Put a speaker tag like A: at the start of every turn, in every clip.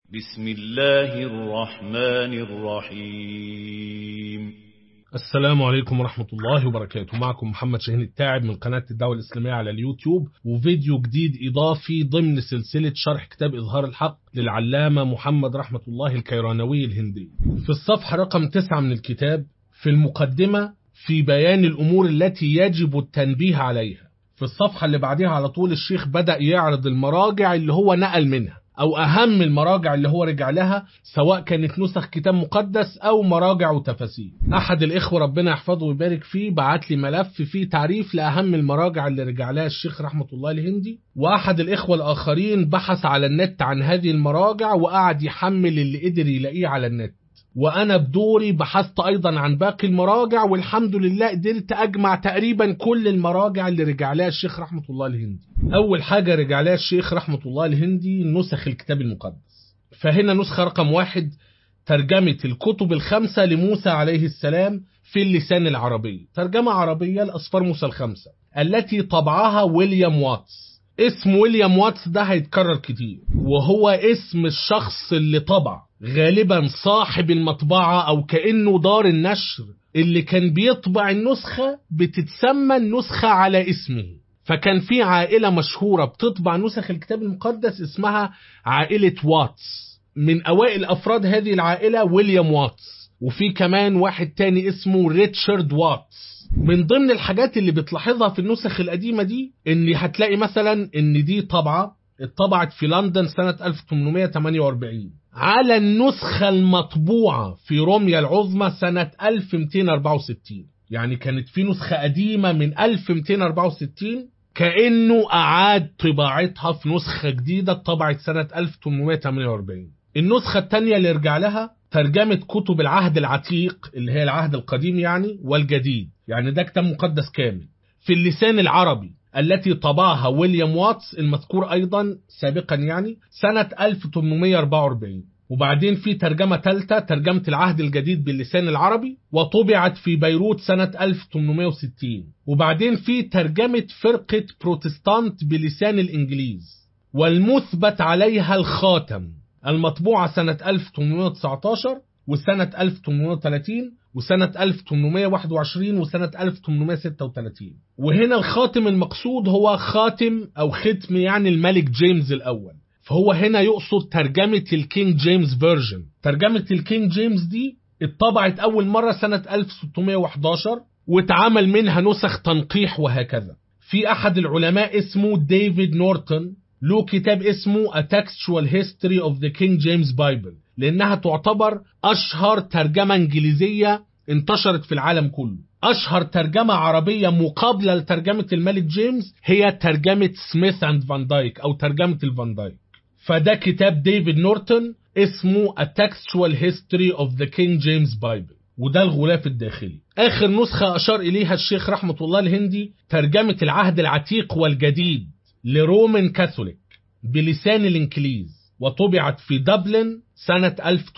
A: بسم الله الرحمن الرحيم
B: السلام عليكم ورحمة الله وبركاته معكم محمد شاهين التاعب من قناة الدعوة الإسلامية على اليوتيوب وفيديو جديد إضافي ضمن سلسلة شرح كتاب إظهار الحق للعلامة محمد رحمة الله الكيرانوي الهندي في الصفحة رقم تسعة من الكتاب في المقدمة في بيان الأمور التي يجب التنبيه عليها في الصفحة اللي بعدها على طول الشيخ بدأ يعرض المراجع اللي هو نقل منها أو أهم المراجع اللي هو رجع لها سواء كانت نسخ كتاب مقدس أو مراجع وتفاسير أحد الإخوة ربنا يحفظه ويبارك فيه بعت لي ملف فيه تعريف لأهم المراجع اللي رجع لها الشيخ رحمة الله الهندي وأحد الإخوة الآخرين بحث على النت عن هذه المراجع وقعد يحمل اللي قدر يلاقيه على النت وانا بدوري بحثت ايضا عن باقي المراجع والحمد لله قدرت اجمع تقريبا كل المراجع اللي رجع لها الشيخ رحمه الله الهندي اول حاجه رجع لها الشيخ رحمه الله الهندي نسخ الكتاب المقدس فهنا نسخه رقم واحد ترجمه الكتب الخمسه لموسى عليه السلام في اللسان العربي ترجمه عربيه لاصفار موسى الخمسه التي طبعها ويليام واتس اسم ويليام واتس ده هيتكرر كتير وهو اسم الشخص اللي طبع غالبا صاحب المطبعة أو كأنه دار النشر اللي كان بيطبع النسخة بتتسمى النسخة على اسمه فكان في عائلة مشهورة بتطبع نسخ الكتاب المقدس اسمها عائلة واتس من أوائل أفراد هذه العائلة ويليام واتس وفي كمان واحد تاني اسمه ريتشارد واتس من ضمن الحاجات اللي بتلاحظها في النسخ القديمة دي ان هتلاقي مثلا ان دي طبعة اتطبعت في لندن سنة 1848 على النسخة المطبوعة في روميا العظمى سنة 1264 يعني كانت في نسخة قديمة من 1264 كأنه أعاد طباعتها في نسخة جديدة اتطبعت سنة 1848 النسخة الثانية اللي رجع لها ترجمة كتب العهد العتيق اللي هي العهد القديم يعني والجديد يعني ده كتاب مقدس كامل في اللسان العربي التي طبعها ويليام واتس المذكور أيضا سابقا يعني سنة 1844 وبعدين في ترجمة ثالثة ترجمة العهد الجديد باللسان العربي وطبعت في بيروت سنة 1860 وبعدين في ترجمة فرقة بروتستانت بلسان الإنجليز والمثبت عليها الخاتم المطبوعة سنة 1819 وسنة 1830 وسنة 1821 وسنة 1836 وهنا الخاتم المقصود هو خاتم أو ختم يعني الملك جيمس الأول فهو هنا يقصد ترجمة الكينج جيمس فيرجن ترجمة الكينج جيمس دي اتطبعت أول مرة سنة 1611 واتعمل منها نسخ تنقيح وهكذا في أحد العلماء اسمه ديفيد نورتون له كتاب اسمه A Textual History of the King James Bible لأنها تعتبر أشهر ترجمة إنجليزية انتشرت في العالم كله أشهر ترجمة عربية مقابلة لترجمة الملك جيمس هي ترجمة سميث اند فان دايك أو ترجمة الفان دايك فده كتاب ديفيد نورتون اسمه A Textual History of the King James Bible وده الغلاف الداخلي آخر نسخة أشار إليها الشيخ رحمة الله الهندي ترجمة العهد العتيق والجديد لرومان كاثوليك بلسان الإنكليز وطبعت في دبلن سنة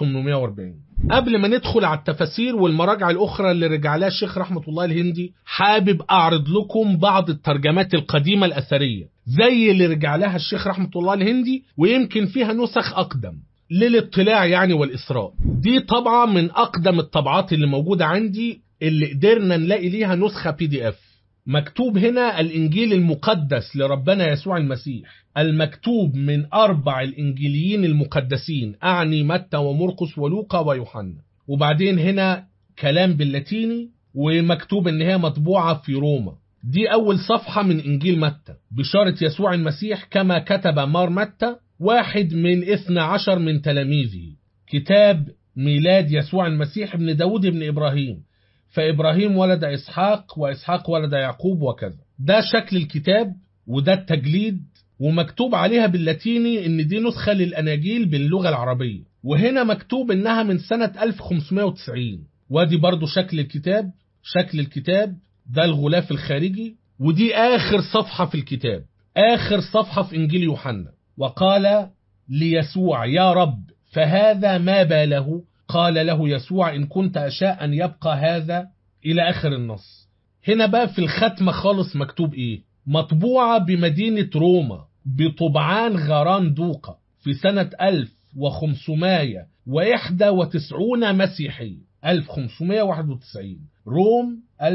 B: 1840 قبل ما ندخل على التفاسير والمراجع الأخرى اللي رجع لها الشيخ رحمة الله الهندي حابب أعرض لكم بعض الترجمات القديمة الأثرية زي اللي رجع لها الشيخ رحمة الله الهندي ويمكن فيها نسخ أقدم للاطلاع يعني والإسراء دي طبعة من أقدم الطبعات اللي موجودة عندي اللي قدرنا نلاقي ليها نسخة بي دي اف مكتوب هنا الإنجيل المقدس لربنا يسوع المسيح المكتوب من أربع الإنجيليين المقدسين أعني متى ومرقس ولوقا ويوحنا وبعدين هنا كلام باللاتيني ومكتوب إن هي مطبوعة في روما دي أول صفحة من إنجيل متى بشارة يسوع المسيح كما كتب مار متى واحد من اثنى عشر من تلاميذه كتاب ميلاد يسوع المسيح ابن داود ابن إبراهيم فإبراهيم ولد إسحاق وإسحاق ولد يعقوب وكذا ده شكل الكتاب وده التجليد ومكتوب عليها باللاتيني ان دي نسخة للأناجيل باللغة العربية وهنا مكتوب انها من سنة 1590 وادي برضو شكل الكتاب شكل الكتاب ده الغلاف الخارجي ودي آخر صفحة في الكتاب آخر صفحة في إنجيل يوحنا وقال ليسوع يا رب فهذا ما باله قال له يسوع إن كنت أشاء أن يبقى هذا إلى آخر النص هنا بقى في الختمة خالص مكتوب إيه مطبوعة بمدينة روما بطبعان غران دوقة في سنة 1591 مسيحية 1591 روم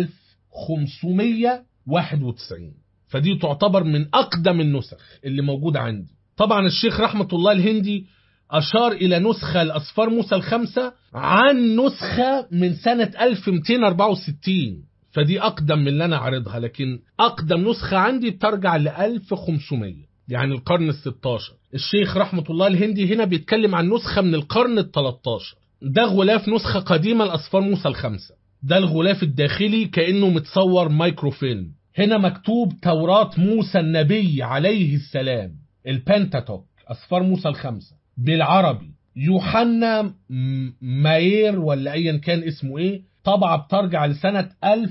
B: 1591 فدي تعتبر من أقدم النسخ اللي موجودة عندي طبعا الشيخ رحمة الله الهندي أشار إلى نسخة الأصفار موسى الخمسة عن نسخة من سنة 1264 فدي أقدم من اللي أنا عارضها لكن أقدم نسخة عندي بترجع ل 1500 يعني القرن ال 16 الشيخ رحمة الله الهندي هنا بيتكلم عن نسخة من القرن ال 13 ده غلاف نسخة قديمة لأصفار موسى الخمسة ده الغلاف الداخلي كأنه متصور مايكروفيلم هنا مكتوب توراة موسى النبي عليه السلام البنتاتوك أصفار موسى الخمسة بالعربي يوحنا ماير ولا أيا كان اسمه إيه طبعة بترجع لسنة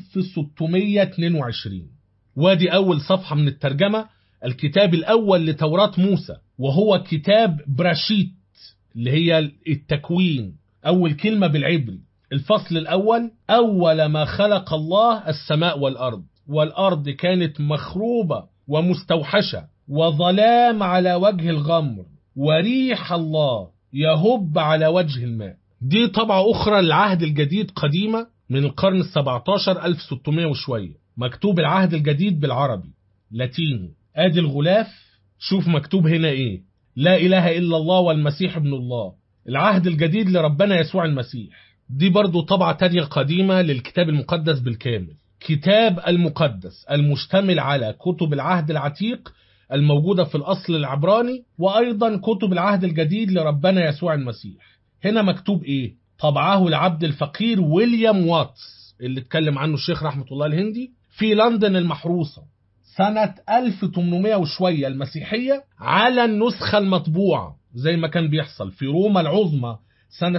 B: 1622 وادي أول صفحة من الترجمة الكتاب الأول لتوراة موسى وهو كتاب براشيت اللي هي التكوين أول كلمة بالعبري الفصل الأول أول ما خلق الله السماء والأرض والأرض كانت مخروبة ومستوحشة وظلام على وجه الغمر وريح الله يهب على وجه الماء دي طبعة أخرى للعهد الجديد قديمة من القرن السبعتاشر 1600 وشوية مكتوب العهد الجديد بالعربي لاتيني ادي الغلاف شوف مكتوب هنا ايه لا اله الا الله والمسيح ابن الله العهد الجديد لربنا يسوع المسيح دي برضو طبعة تانية قديمة للكتاب المقدس بالكامل كتاب المقدس المشتمل على كتب العهد العتيق الموجودة في الأصل العبراني وأيضا كتب العهد الجديد لربنا يسوع المسيح هنا مكتوب إيه؟ طبعه العبد الفقير ويليام واتس اللي اتكلم عنه الشيخ رحمة الله الهندي في لندن المحروسة سنة 1800 وشوية المسيحية على النسخة المطبوعة زي ما كان بيحصل في روما العظمى سنة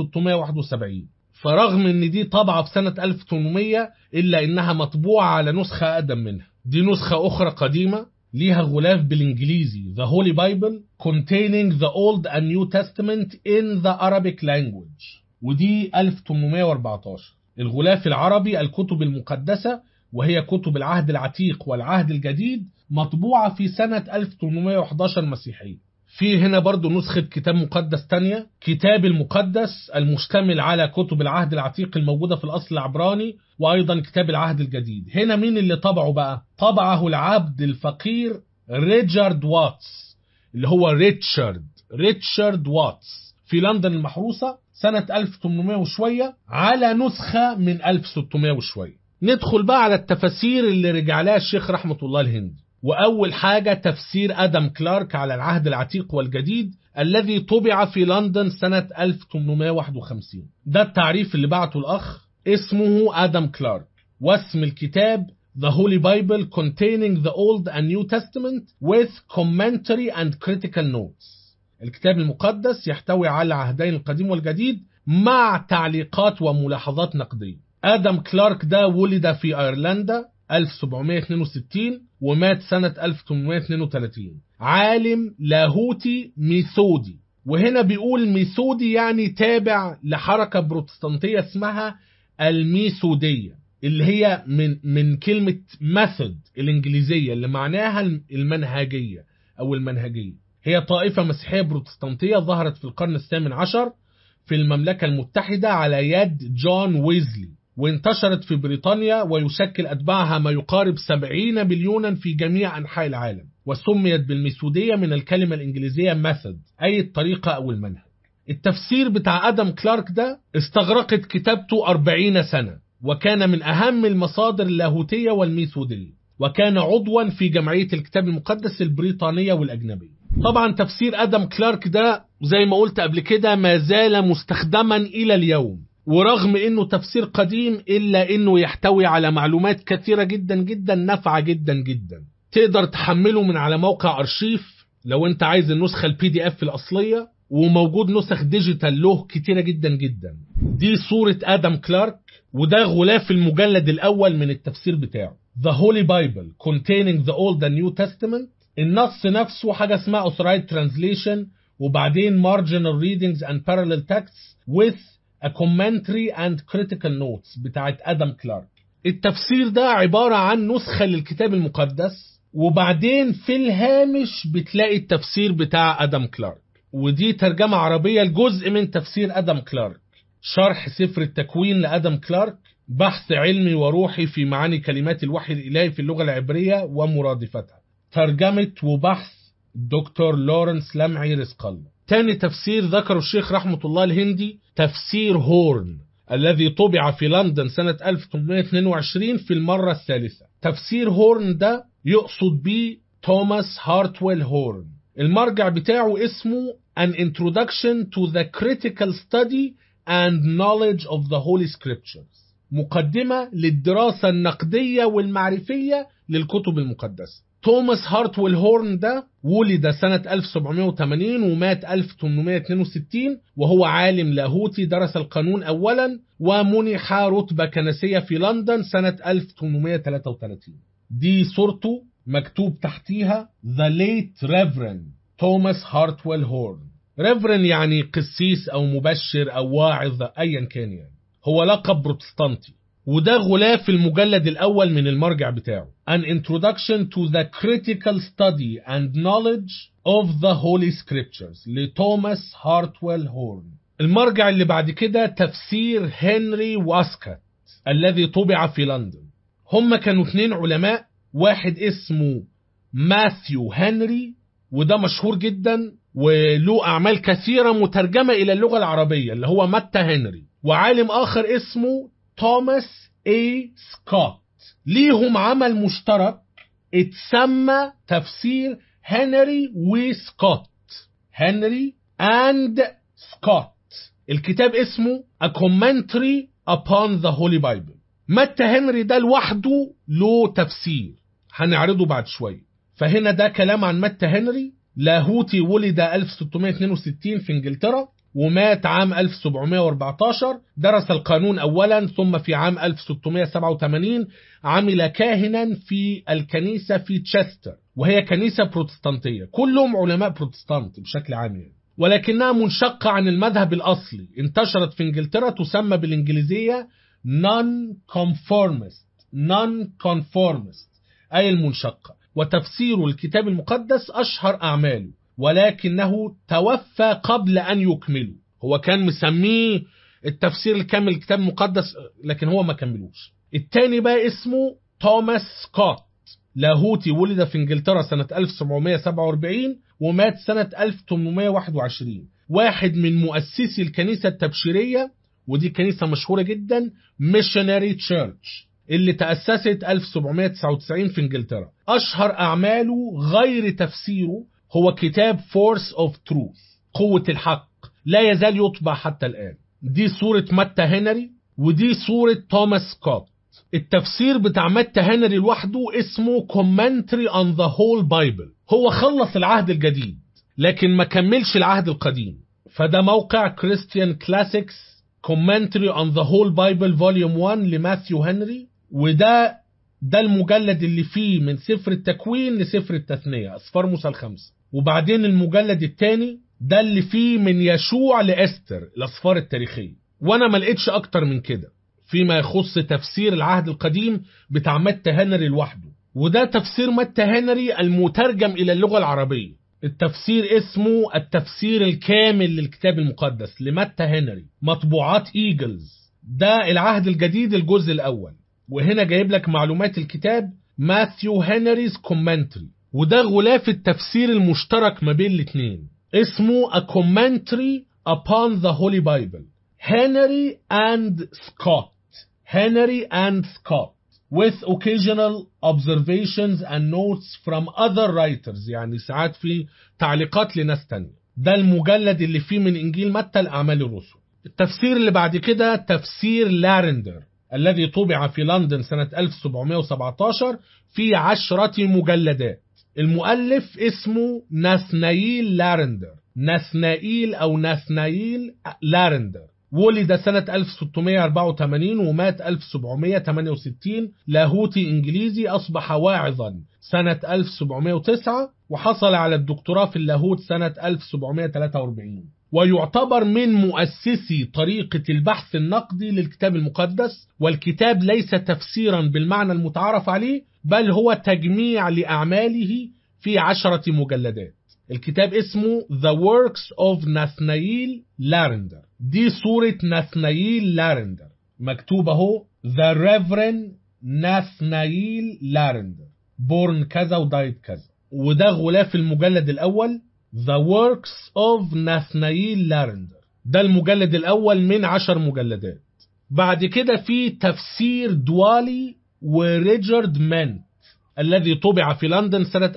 B: 1671 فرغم ان دي طبعة في سنة 1800 الا انها مطبوعة على نسخة اقدم منها دي نسخة اخرى قديمة ليها غلاف بالانجليزي The Holy Bible containing the Old and New Testament in the Arabic language ودي 1814 الغلاف العربي الكتب المقدسة وهي كتب العهد العتيق والعهد الجديد مطبوعة في سنة 1811 مسيحية في هنا برضو نسخة كتاب مقدس تانية كتاب المقدس المشتمل على كتب العهد العتيق الموجودة في الأصل العبراني وأيضا كتاب العهد الجديد هنا مين اللي طبعه بقى طبعه العبد الفقير ريتشارد واتس اللي هو ريتشارد ريتشارد واتس في لندن المحروسة سنة 1800 وشوية على نسخة من 1600 وشوية ندخل بقى على التفاسير اللي رجع لها الشيخ رحمة الله الهندي وأول حاجة تفسير أدم كلارك على العهد العتيق والجديد الذي طبع في لندن سنة 1851 ده التعريف اللي بعته الأخ اسمه آدم كلارك واسم الكتاب The Holy Bible containing the Old and New Testament with commentary and critical notes الكتاب المقدس يحتوي على العهدين القديم والجديد مع تعليقات وملاحظات نقدية آدم كلارك ده ولد في أيرلندا 1762 ومات سنة 1832 عالم لاهوتي ميثودي وهنا بيقول ميثودي يعني تابع لحركة بروتستانتية اسمها الميثودية اللي هي من من كلمة method الإنجليزية اللي معناها المنهجية أو المنهجية هي طائفة مسيحية بروتستانتية ظهرت في القرن الثامن عشر في المملكة المتحدة على يد جون ويزلي وانتشرت في بريطانيا ويشكل أتباعها ما يقارب 70 مليونا في جميع أنحاء العالم وسميت بالميثودية من الكلمة الإنجليزية method أي الطريقة أو المنهج التفسير بتاع أدم كلارك ده استغرقت كتابته 40 سنة وكان من أهم المصادر اللاهوتية والميثودية وكان عضوا في جمعية الكتاب المقدس البريطانية والأجنبية طبعا تفسير أدم كلارك ده زي ما قلت قبل كده ما زال مستخدما إلى اليوم ورغم انه تفسير قديم الا انه يحتوي على معلومات كثيره جدا جدا نافعه جدا جدا تقدر تحمله من على موقع ارشيف لو انت عايز النسخه البي دي اف الاصليه وموجود نسخ ديجيتال له كتيره جدا جدا دي صوره ادم كلارك وده غلاف المجلد الاول من التفسير بتاعه The Holy Bible containing the Old and New Testament النص نفسه حاجه اسمها authorized translation وبعدين marginal readings and parallel texts with A Commentary and Critical Notes بتاعت أدم كلارك التفسير ده عبارة عن نسخة للكتاب المقدس وبعدين في الهامش بتلاقي التفسير بتاع أدم كلارك ودي ترجمة عربية لجزء من تفسير أدم كلارك شرح سفر التكوين لأدم كلارك بحث علمي وروحي في معاني كلمات الوحي الإلهي في اللغة العبرية ومرادفتها ترجمة وبحث دكتور لورنس لمعي رزق الله تاني تفسير ذكره الشيخ رحمة الله الهندي تفسير هورن الذي طبع في لندن سنة 1822 في المرة الثالثة تفسير هورن ده يقصد به توماس هارتويل هورن المرجع بتاعه اسمه An Introduction to the Critical Study and Knowledge of the Holy Scriptures مقدمة للدراسة النقدية والمعرفية للكتب المقدسة توماس هارتويل هورن ده ولد سنة 1780 ومات 1862 وهو عالم لاهوتي درس القانون أولا ومنح رتبة كنسية في لندن سنة 1833 دي صورته مكتوب تحتيها The Late Reverend توماس هارتويل هورن ريفرن يعني قسيس أو مبشر أو واعظ أيا كان يعني هو لقب بروتستانتي وده غلاف المجلد الأول من المرجع بتاعه An Introduction to the Critical Study and Knowledge of the Holy Scriptures لتوماس هارتويل هورن المرجع اللي بعد كده تفسير هنري واسكت الذي طبع في لندن هم كانوا اثنين علماء واحد اسمه ماثيو هنري وده مشهور جدا وله أعمال كثيرة مترجمة إلى اللغة العربية اللي هو متى هنري وعالم آخر اسمه توماس اي سكوت ليهم عمل مشترك اتسمى تفسير هنري وسكوت هنري اند سكوت الكتاب اسمه A Commentary Upon the Holy Bible متى هنري ده لوحده له تفسير هنعرضه بعد شوية فهنا ده كلام عن متى هنري لاهوتي ولد 1662 في انجلترا ومات عام 1714 درس القانون أولا ثم في عام 1687 عمل كاهنا في الكنيسة في تشستر وهي كنيسة بروتستانتية كلهم علماء بروتستانت بشكل عام يعني. ولكنها منشقة عن المذهب الأصلي انتشرت في انجلترا تسمى بالإنجليزية non-conformist non-conformist أي المنشقة وتفسير الكتاب المقدس أشهر أعماله ولكنه توفى قبل أن يكمله هو كان مسميه التفسير الكامل الكتاب المقدس لكن هو ما كملوش التاني بقى اسمه توماس سكوت لاهوتي ولد في انجلترا سنة 1747 ومات سنة 1821 واحد من مؤسسي الكنيسة التبشيرية ودي كنيسة مشهورة جدا ميشنري تشيرش اللي تأسست 1799 في انجلترا أشهر أعماله غير تفسيره هو كتاب Force of Truth قوة الحق لا يزال يطبع حتى الآن دي صورة متى هنري ودي صورة توماس سكوت التفسير بتاع متى هنري لوحده اسمه Commentary on the Whole Bible هو خلص العهد الجديد لكن ما كملش العهد القديم فده موقع Christian Classics Commentary on the Whole Bible Volume 1 لماثيو هنري وده ده المجلد اللي فيه من سفر التكوين لسفر التثنية أسفار موسى الخمسة وبعدين المجلد الثاني ده اللي فيه من يشوع لأستر الأسفار التاريخية وأنا ما لقيتش أكتر من كده فيما يخص تفسير العهد القديم بتاع متى هنري لوحده وده تفسير متى هنري المترجم إلى اللغة العربية التفسير اسمه التفسير الكامل للكتاب المقدس لمتى هنري مطبوعات ايجلز ده العهد الجديد الجزء الأول وهنا جايب لك معلومات الكتاب ماثيو هنريز كومنتري وده غلاف التفسير المشترك ما بين الاثنين اسمه A Commentary Upon the Holy Bible Henry and Scott Henry and Scott with occasional observations and notes from other writers يعني ساعات في تعليقات لناس تانية ده المجلد اللي فيه من إنجيل متى الأعمال الرسل التفسير اللي بعد كده تفسير لارندر الذي طبع في لندن سنة 1717 في عشرة مجلدات المؤلف اسمه ناثنايل لارندر ناثنائيل أو ناثنايل لارندر ولد سنة 1684 ومات 1768 لاهوتي إنجليزي أصبح واعظا سنة 1709 وحصل على الدكتوراه في اللاهوت سنة 1743 ويعتبر من مؤسسي طريقة البحث النقدي للكتاب المقدس والكتاب ليس تفسيرا بالمعنى المتعارف عليه بل هو تجميع لأعماله في عشرة مجلدات الكتاب اسمه The Works of Nathaniel Larender دي صورة ناثنايل لارندر مكتوب اهو The Reverend Nathaniel Larender بورن كذا ودايت كذا وده غلاف المجلد الأول The Works of Nathaniel Larender ده المجلد الأول من عشر مجلدات بعد كده في تفسير دوالي وريجارد مانت الذي طبع في لندن سنة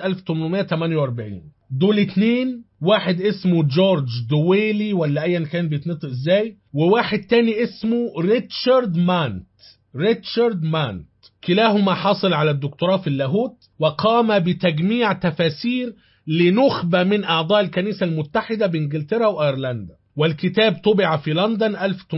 B: 1848 دول اتنين واحد اسمه جورج دويلي ولا ايا كان بيتنطق ازاي وواحد تاني اسمه ريتشارد مانت ريتشارد مانت كلاهما حاصل على الدكتوراه في اللاهوت وقام بتجميع تفاسير لنخبة من أعضاء الكنيسة المتحدة بإنجلترا وأيرلندا والكتاب طبع في لندن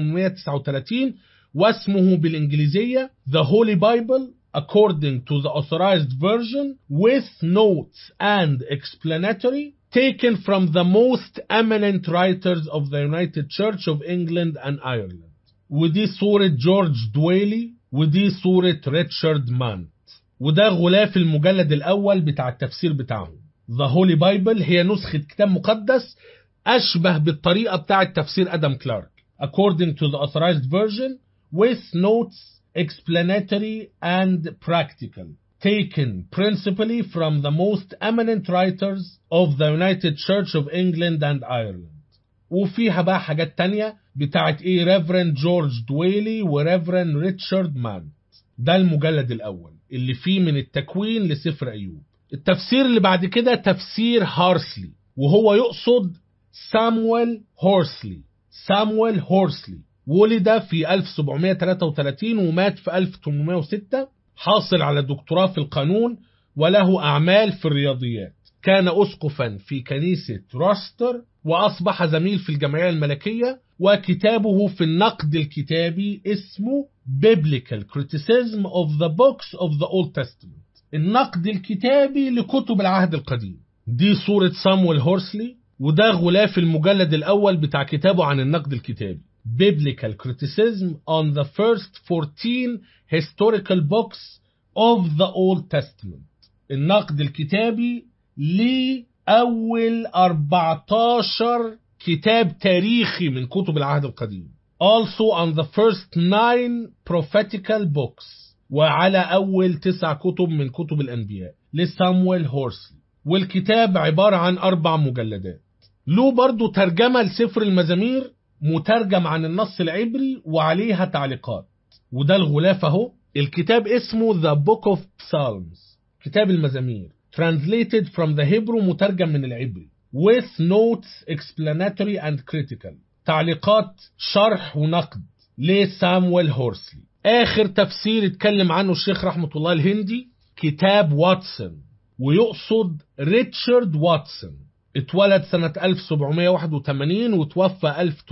B: 1839 واسمه بالإنجليزية The Holy Bible according to the authorized version with notes and explanatory taken from the most eminent writers of the United Church of England and Ireland ودي صورة جورج دويلي ودي صورة ريتشارد مانت وده غلاف المجلد الأول بتاع التفسير بتاعهم The Holy Bible هي نسخة كتاب مقدس أشبه بالطريقة بتاعة تفسير أدم كلارك according to the authorized version with notes explanatory and practical taken principally from the most eminent writers of the United Church of England and Ireland وفيها بقى حاجات تانية بتاعت ايه ريفرند جورج دويلي وريفرند ريتشارد مان ده المجلد الأول اللي فيه من التكوين لسفر أيوب التفسير اللي بعد كده تفسير هارسلي وهو يقصد سامويل هورسلي سامويل هورسلي ولد في 1733 ومات في 1806 حاصل على دكتوراه في القانون وله أعمال في الرياضيات كان أسقفا في كنيسة روستر وأصبح زميل في الجمعية الملكية وكتابه في النقد الكتابي اسمه Biblical Criticism of the Books of the Old Testament النقد الكتابي لكتب العهد القديم دي صورة سامويل هورسلي وده غلاف المجلد الأول بتاع كتابه عن النقد الكتابي Biblical Criticism on the first 14 historical books of the Old Testament النقد الكتابي لأول 14 كتاب تاريخي من كتب العهد القديم also on the first nine prophetical books وعلى أول تسع كتب من كتب الأنبياء لسامويل هورسلي والكتاب عبارة عن أربع مجلدات له برضو ترجمة لسفر المزامير مترجم عن النص العبري وعليها تعليقات وده الغلاف اهو الكتاب اسمه The Book of Psalms كتاب المزامير translated from the Hebrew مترجم من العبري with notes explanatory and critical تعليقات شرح ونقد لسامويل هورسلي آخر تفسير اتكلم عنه الشيخ رحمة الله الهندي كتاب واتسون ويقصد ريتشارد واتسون اتولد سنة 1781 وتوفى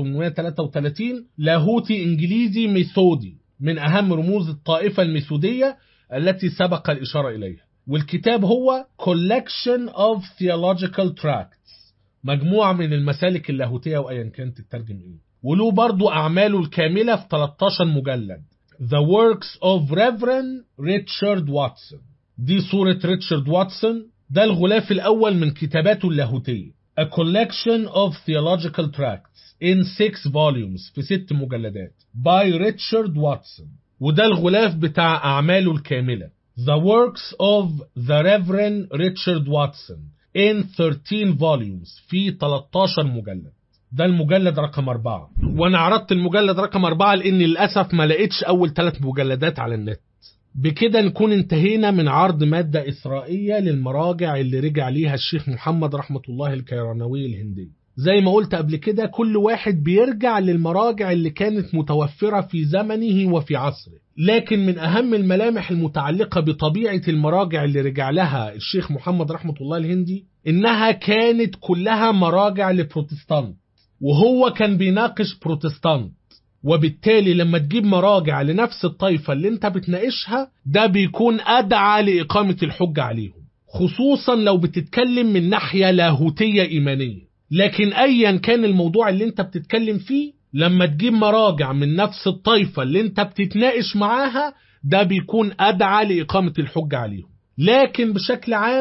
B: 1833 لاهوتي انجليزي ميثودي من اهم رموز الطائفة الميثودية التي سبق الاشارة اليها والكتاب هو Collection of Theological Tracts مجموعة من المسالك اللاهوتية وايا كانت تترجم ايه وله برضو اعماله الكاملة في 13 مجلد The Works of Reverend Richard Watson دي صورة ريتشارد واتسون ده الغلاف الأول من كتاباته اللاهوتية A collection of theological tracts in six volumes في ست مجلدات by Richard Watson وده الغلاف بتاع أعماله الكاملة The works of the Reverend Richard Watson in 13 volumes في 13 مجلد ده المجلد رقم أربعة وأنا عرضت المجلد رقم أربعة لأن للأسف ما لقيتش أول ثلاث مجلدات على النت بكده نكون انتهينا من عرض مادة إسرائيلية للمراجع اللي رجع ليها الشيخ محمد رحمة الله الكيرانوي الهندي زي ما قلت قبل كده كل واحد بيرجع للمراجع اللي كانت متوفرة في زمنه وفي عصره لكن من أهم الملامح المتعلقة بطبيعة المراجع اللي رجع لها الشيخ محمد رحمة الله الهندي إنها كانت كلها مراجع لبروتستانت وهو كان بيناقش بروتستانت وبالتالي لما تجيب مراجع لنفس الطائفة اللي انت بتناقشها ده بيكون أدعى لإقامة الحجة عليهم خصوصا لو بتتكلم من ناحية لاهوتية إيمانية لكن أيا كان الموضوع اللي انت بتتكلم فيه لما تجيب مراجع من نفس الطائفة اللي انت بتتناقش معاها ده بيكون أدعى لإقامة الحجة عليهم لكن بشكل عام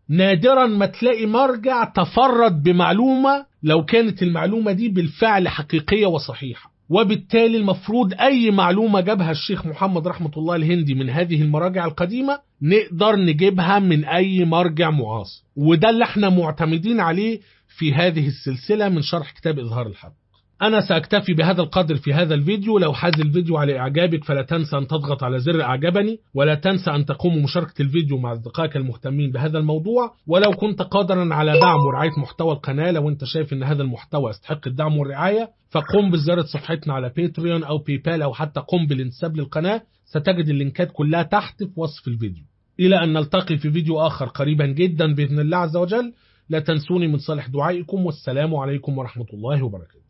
B: نادرا ما تلاقي مرجع تفرد بمعلومة لو كانت المعلومة دي بالفعل حقيقية وصحيحة وبالتالي المفروض أي معلومة جابها الشيخ محمد رحمة الله الهندي من هذه المراجع القديمة نقدر نجيبها من أي مرجع معاصر وده اللي احنا معتمدين عليه في هذه السلسلة من شرح كتاب إظهار الحق أنا سأكتفي بهذا القدر في هذا الفيديو لو حاز الفيديو على إعجابك فلا تنسى أن تضغط على زر أعجبني ولا تنسى أن تقوم بمشاركة الفيديو مع أصدقائك المهتمين بهذا الموضوع ولو كنت قادرا على دعم ورعاية محتوى القناة لو أنت شايف أن هذا المحتوى يستحق الدعم والرعاية فقم بزيارة صفحتنا على باتريون أو بيبال أو حتى قم بالانتساب للقناة ستجد اللينكات كلها تحت في وصف الفيديو إلى أن نلتقي في فيديو آخر قريبا جدا بإذن الله عز وجل لا تنسوني من صالح دعائكم والسلام عليكم ورحمة الله وبركاته